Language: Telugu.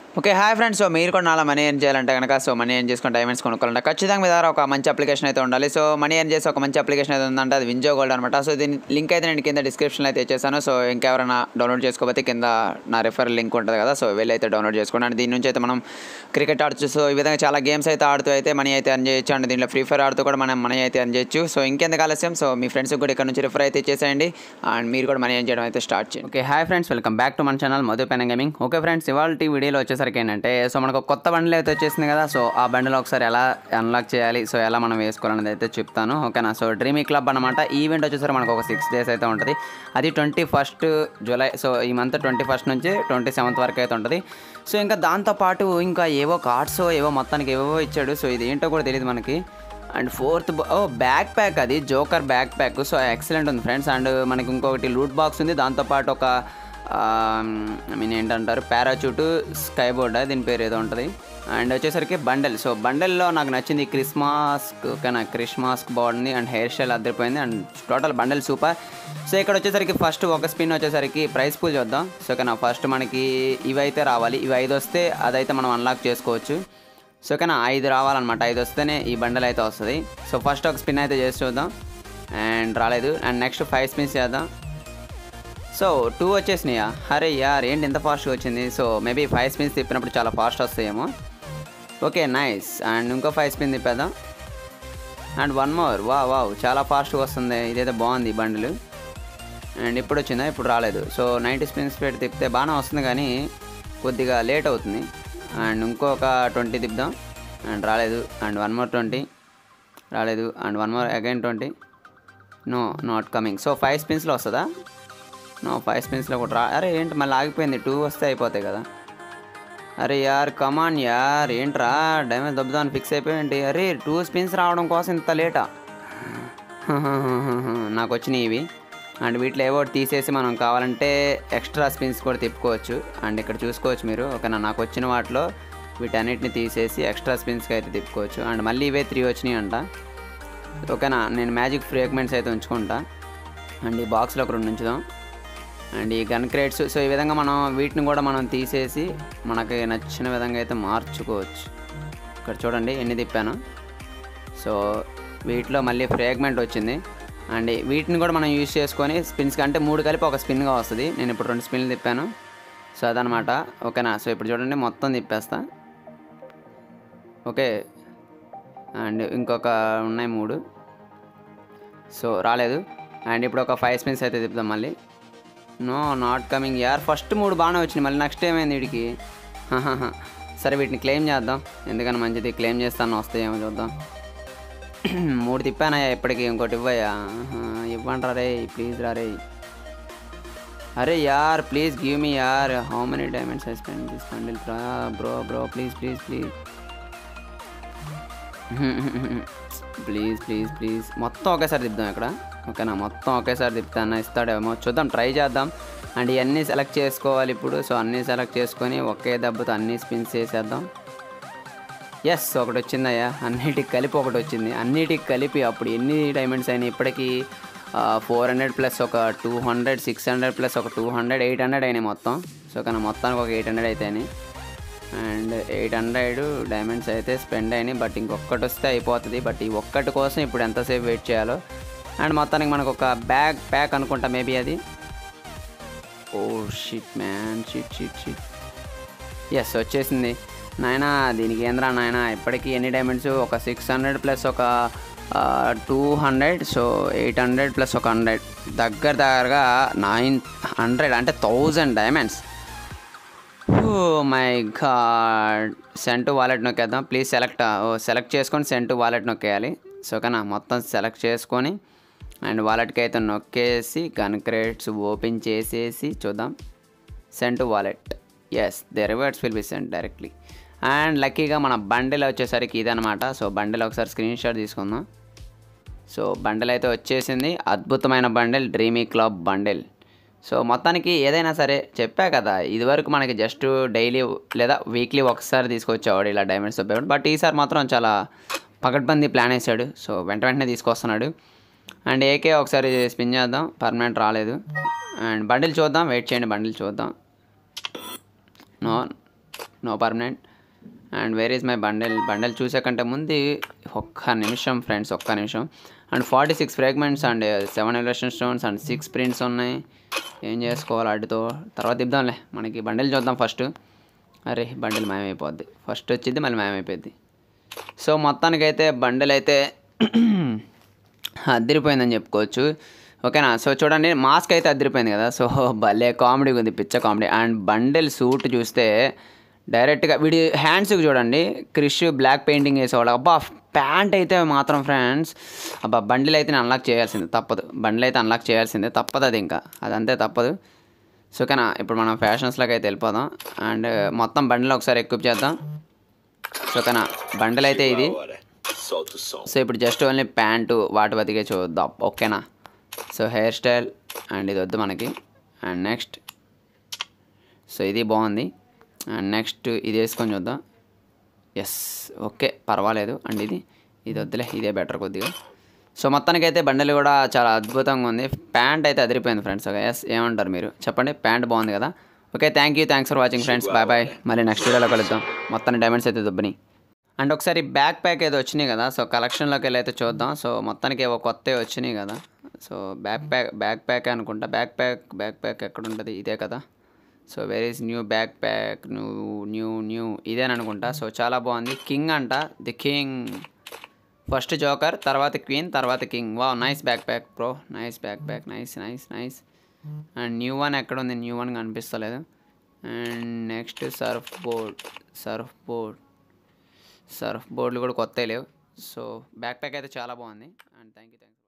ఓకే హాయ్ ఫ్రెండ్స్ సో మీరు కూడా నాలా మనీ ఎర్న్ చేయాలంటే కనుక సో మనీ ఎర్న్ చేసుకుని డైమండ్స్ కొనుక్కోవాలంటే ఖచ్చితంగా మీ దగ్గర ఒక మంచి అప్లికేషన్ అయితే ఉండాలి సో మనీ ఎర్న్ చేసి ఒక మంచి అప్లికేషన్ అయితే ఉందంటే అది వింజో గోల్డ్ అనమాట సో దీని లింక్ అయితే నేను కింద డిస్క్రిప్షన్లో అయితే ఇచ్చేసాను సో ఇంకెవరైనా డౌన్లోడ్ చేసుకోకపోతే కింద నా రెఫర్ లింక్ ఉంటుంది కదా సో వెళ్ళి అయితే డౌన్లోడ్ చేసుకోండి అండ్ దీని నుంచి అయితే మనం క్రికెట్ ఆడచ్చు సో ఈ విధంగా చాలా గేమ్స్ అయితే ఆడుతూ అయితే మనీ అయితే ఎర్న్ చేయొచ్చు అండ్ దీంట్లో ఫ్రీ ఫైర్ ఆడుతూ కూడా మనం మనీ అయితే ఎర్న్ చేయొచ్చు సో ఇంకెందుకు ఆలస్యం సో మీ ఫ్రెండ్స్కి కూడా ఇక్కడ నుంచి రిఫర్ అయితే చేసేయండి అండ్ మీరు కూడా మనీ ఎర్న్ చేయడం అయితే స్టార్ట్ చేయండి okay hi friends welcome back to మన ఛానల్ Madhu pen gaming okay friends ఇవాళ వీడియోలో వచ్చేసరికి ఏంటంటే సో మనకు ఒక కొత్త బండిల్ అయితే వచ్చేసింది కదా సో ఆ బండిలో ఒకసారి ఎలా అన్లాక్ చేయాలి సో ఎలా మనం వేసుకోవాలనేది అయితే చెప్తాను ఓకేనా సో డ్రీమీ క్లబ్ అనమాట ఈవెంట్ వచ్చేసరికి మనకు ఒక సిక్స్ డేస్ అయితే ఉంటుంది అది ట్వంటీ ఫస్ట్ జూలై సో ఈ మంత్ ట్వంటీ ఫస్ట్ నుంచి ట్వంటీ సెవెంత్ వరకు అయితే ఉంటుంది సో ఇంకా దాంతోపాటు ఇంకా ఏవో కార్డ్స్ ఏవో మొత్తానికి ఏవో ఇచ్చాడు సో ఇది ఏంటో కూడా తెలియదు మనకి అండ్ ఫోర్త్ ఓ బ్యాక్ ప్యాక్ అది joker backpack so excellent ఉంది ఫ్రెండ్స్ అండ్ మనకి ఇంకొకటి లూట్ బాక్స్ ఉంది దాంతోపాటు ఒక ఐ మీన్ ఏంటంటారు పారాచూట్ స్కై బోర్డ్ దీని పేరు ఏదో ఉంటుంది అండ్ వచ్చేసరికి బండల్ సో బండల్లో నాకు నచ్చింది క్రిస్మాస్ ఓకేనా క్రిస్మాస్ బాగుంది అండ్ హెయిర్ స్టైల్ అద్దరిపోయింది and total bundle super so ఇక్కడ వచ్చేసరికి ఫస్ట్ ఒక స్పిన్ వచ్చేసరికి ప్రైస్ పూల్ చూద్దాం సో ఓకేనా ఫస్ట్ మనకి ఇవి అయితే రావాలి ఇవి ఐదు వస్తే అదైతే మనం అన్లాక్ చేసుకోవచ్చు సో ఓకేనా ఐదు రావాలన్నమాట ఐదు వస్తేనే ఈ బండల్ అయితే వస్తుంది సో ఫస్ట్ ఒక స్పిన్ అయితే చేసి చూద్దాం అండ్ రాలేదు అండ్ నెక్స్ట్ ఫైవ్ స్పిన్స్ చేద్దాం సో టూ వచ్చేసినాయా అరే యార్ ఏంటి ఎంత ఫాస్ట్గా వచ్చింది సో మేబీ ఫైవ్ స్పిన్స్ తిప్పినప్పుడు చాలా ఫాస్ట్ వస్తాయేమో ఓకే నైస్ అండ్ ఇంకో ఫైవ్ స్పిన్ తిప్పేద్దాం and one more wa wow చాలా ఫాస్ట్గా వస్తుంది ఇదైతే బాగుంది ఈ బండిలు అండ్ ఇప్పుడు వచ్చిందా ఇప్పుడు రాలేదు సో నైంటీ స్పిన్స్ పెట్టి తిప్పితే బాగానే వస్తుంది కానీ కొద్దిగా లేట్ అవుతుంది అండ్ ఇంకొక ట్వంటీ తిప్పుదాం అండ్ రాలేదు అండ్ వన్ మోర్ ట్వంటీ రాలేదు and one more again twenty no not coming so five స్పిన్స్లో వస్తుందా నో ఫైవ్ స్పిన్స్లో కూడా రా అరే ఏంటి మళ్ళీ ఆగిపోయింది టూ వస్తే అయిపోతాయి కదా అరే యార్ కమాన్ యార్ ఏంట్రా డ్యామేజ్ దెబ్బదాన్ని ఫిక్స్ అయిపోయింది అరే టూ స్పిన్స్ రావడం కోసం ఇంత లేటా నాకు వచ్చినాయి ఇవి అండ్ వీటిలో ఏవో ఒకటి తీసేసి మనం కావాలంటే ఎక్స్ట్రా స్పిన్స్ కూడా తిప్పుకోవచ్చు అండ్ ఇక్కడ చూసుకోవచ్చు మీరు ఓకేనా నాకు వచ్చిన వాటిలో వీటన్నిటిని తీసేసి ఎక్స్ట్రా స్పిన్స్కి అయితే తిప్పుకోవచ్చు అండ్ మళ్ళీ ఇవే త్రీ వచ్చినాయి అంట ఓకేనా నేను మ్యాజిక్ ఫ్రేగ్మెంట్స్ అయితే ఉంచుకుంటా అండ్ ఈ బాక్స్లో ఒక రెండు ఉంచుదాం అండ్ ఈ గన్ క్రేట్స్ సో ఈ విధంగా మనం వీటిని కూడా మనం తీసేసి మనకి నచ్చిన విధంగా అయితే మార్చుకోవచ్చు ఇక్కడ చూడండి ఎన్ని తిప్పాను సో వీటిలో మళ్ళీ ఫ్రేగ్మెంట్ వచ్చింది అండ్ వీటిని కూడా మనం యూజ్ చేసుకొని స్పిన్స్ అంటే మూడు కలిపి ఒక స్పిన్గా వస్తుంది నేను ఇప్పుడు రెండు స్పిన్లు తిప్పాను సో అదనమాట ఓకేనా సో ఇప్పుడు చూడండి మొత్తం తిప్పేస్తా ఓకే అండ్ ఇంకొక ఉన్నాయి మూడు సో రాలేదు అండ్ ఇప్పుడు ఒక ఫైవ్ స్పిన్స్ అయితే తిప్పుదాం మళ్ళీ నో నాట్ కమింగ్ యార్ ఫస్ట్ మూడు బాగానే వచ్చినాయి మళ్ళీ నెక్స్ట్ ఏమైంది వీడికి హాహాహా. సరే వీటిని క్లెయిమ్ చేద్దాం ఎందుకని మంచిది క్లెయిమ్ చేస్తాను వస్తాయేమో చూద్దాం మూడు తిప్పానయ్యా ఇప్పటికి ఇంకోటి ఇవ్వయ్యా ఆహా, ఇవ్వండి రే ప్లీజ్ రా రే అరే యార్ ప్లీజ్ గివ్ మీ యార్ how many diamonds I spend this bundle bro bro please please please please please please మొత్తం ఒకేసారి తిప్పుదాం ఇక్కడ ఓకేనా మొత్తం ఒకేసారి తిప్పుతాను ఇస్తాడేమో చూద్దాం ట్రై చేద్దాం అండ్ ఇవన్నీ సెలెక్ట్ చేసుకోవాలి ఇప్పుడు సో అన్నీ సెలెక్ట్ చేసుకొని ఒకే దెబ్బతో అన్నీ స్పిన్స్ చేసేద్దాం ఎస్ ఒకటి వచ్చిందయ్యా అన్నిటికి కలిపి ఒకటి వచ్చింది అన్నిటికి కలిపి అప్పుడు ఎన్ని డైమండ్స్ అయినాయి ఇప్పటికీ ఫోర్ హండ్రెడ్ ప్లస్ ఒక two hundred six hundred plus ఒక టూ హండ్రెడ్ ఎయిట్ హండ్రెడ్ అయినాయి మొత్తం సో కానీ మొత్తానికి ఒక ఎయిట్ హండ్రెడ్ అయితే అయినాయి అండ్ ఎయిట్ హండ్రెడ్ డైమండ్స్ అయితే స్పెండ్ అయినాయి బట్ ఇంకొకటి వస్తే అయిపోతుంది బట్ ఈ ఒక్కటి కోసం ఇప్పుడు ఎంతసేపు వెయిట్ చేయాలో అండ్ మొత్తానికి మనకు ఒక బ్యాగ్ ప్యాక్ అనుకుంటా మేబీ అది oh shit man shit shit shit yes వచ్చేసింది నాయనా దీనికి ఏంద్రా నాయనా ఇప్పటికీ ఎన్ని డైమండ్స్ ఒక సిక్స్ హండ్రెడ్ ప్లస్ ఒక two hundred so eight hundred plus ఒక హండ్రెడ్ దగ్గర దగ్గరగా నైన్ హండ్రెడ్ అంటే thousand diamonds oh my god sent wallet నొక్కేద్దాం ప్లీజ్ సెలెక్ట్ ఓ సెలెక్ట్ చేసుకొని సెంట్ వాలెట్ నొక్కేయాలి సో ఓకేనా మొత్తం సెలెక్ట్ చేసుకొని అండ్ వాలెట్కి అయితే నొక్కేసి గన్ క్రేట్స్ ఓపెన్ చేసేసి చూద్దాం sent wallet as the rewards will be sent directly and లక్కీగా మన బండిల్ వచ్చేసరికి ఇదనమాట సో బండిల్ ఒకసారి స్క్రీన్ షాట్ తీసుకుందాం సో బండిల్ అయితే వచ్చేసింది అద్భుతమైన bundle dreamy club bundle so మొత్తానికి ఏదైనా సరే చెప్పా కదా ఇదివరకు మనకి జస్ట్ డైలీ లేదా వీక్లీ ఒకసారి తీసుకొచ్చేవాడు ఇలా డైమండ్స్ పేమెంట్ బట్ ఈసారి మాత్రం చాలా పకడ్బందీ ప్లాన్ వేసాడు సో వెంట వెంటనే తీసుకొస్తున్నాడు అండ్ ఏకే ఒకసారి స్పిన్ చేద్దాం పర్మనెంట్ రాలేదు అండ్ బండిల్ చూద్దాం వెయిట్ చేయండి బండిల్ చూద్దాం no no permanent and where is my bundle bundle చూసే కంటే ముందు ఒక్క నిమిషం ఫ్రెండ్స్ ఒక్క నిమిషం and forty six fragments and seven elevation stones and six prints ఉన్నాయి ఏం చేసుకోవాలి అడ్డుతో తర్వాత ఇద్దాంలే మనకి బండెల్ చూద్దాం ఫస్ట్ అరే బండెల్ మాయమైపోద్ది ఫస్ట్ వచ్చింది మళ్ళీ మాయమైపోద్ది సో మొత్తానికైతే బండెల్ అయితే అదిరిపోయిందని చెప్పుకోవచ్చు ఓకేనా సో చూడండి మాస్క్ అయితే అదిరిపోయింది కదా సో భలే కామెడీ ఉంది పిచ్చ కామెడీ అండ్ బండెల్ సూట్ చూస్తే డైరెక్ట్గా వీడి హ్యాండ్స్కి చూడండి క్రిష్ బ్లాక్ పెయింటింగ్ వేసేవాళ్ళు అబ్బా ప్యాంట్ అయితే మాత్రం ఫ్రెండ్స్ అబ్బా బండిల్ అయితే నేను అన్లాక్ చేయాల్సిందే తప్పదు బండిల్ అయితే అన్లాక్ చేయాల్సిందే తప్పదు అది ఇంకా అదంతే తప్పదు సో ఓకేనా ఇప్పుడు మనం ఫ్యాషన్స్లోకి అయితే వెళ్ళిపోదాం అండ్ మొత్తం బండిలో ఒకసారి ఎక్విప్ చేద్దాం సో ఓకేనా బండిల్ అయితే ఇది Agora, solta o som. So ఇప్పుడు జస్ట్ ఓన్లీ ప్యాంటు వాటి బతికే చూద్దాం ఓకేనా సో హెయిర్ స్టైల్ అండ్ ఇది వద్దు మనకి అండ్ నెక్స్ట్ సో ఇది బాగుంది అండ్ నెక్స్ట్ ఇది వేసుకొని చూద్దాం ఎస్ ఓకే పర్వాలేదు అండ్ ఇది ఇది వద్దులే ఇదే బెటర్ కొద్దిగా సో మొత్తానికైతే బండలు కూడా చాలా అద్భుతంగా ఉంది ప్యాంట్ అయితే అదిరిపోయింది ఫ్రెండ్స్ ఓకే ఎస్ ఏమంటారు మీరు చెప్పండి ప్యాంట్ బాగుంది కదా okay thank you thanks for watching friends bye bye మళ్ళీ నెక్స్ట్ వీడియోలో కలుద్దాం మొత్తాన్ని డైమండ్స్ అయితే దుబ్బని అండ్ ఒకసారి బ్యాక్ ప్యాక్ ఏదో వచ్చినాయి కదా సో కలెక్షన్లోకి వెళ్ళి అయితే చూద్దాం సో మొత్తానికి ఏవో కొత్తవి వచ్చినాయి కదా so backpack backpack అనుకుంటా బ్యాక్ ప్యాక్ బ్యాక్ ప్యాక్ ఎక్కడ ఉంటుంది ఇదే కదా so where is new backpack new new new ఇదేననుకుంటా సో చాలా బాగుంది కింగ్ అంట ది కింగ్ ఫస్ట్ జోకర్ తర్వాత క్వీన్ తర్వాత కింగ్ వా nice backpack bro nice backpack nice nice nice and new one ఎక్కడ ఉంది న్యూ వన్ కనిపిస్తలేదు and next surfboard surfboard సర్ఫ్ బోర్డులు కూడా కొత్తవి లేవు సో బ్యాక్ ప్యాక్ అయితే చాలా బాగుంది and thank you thank you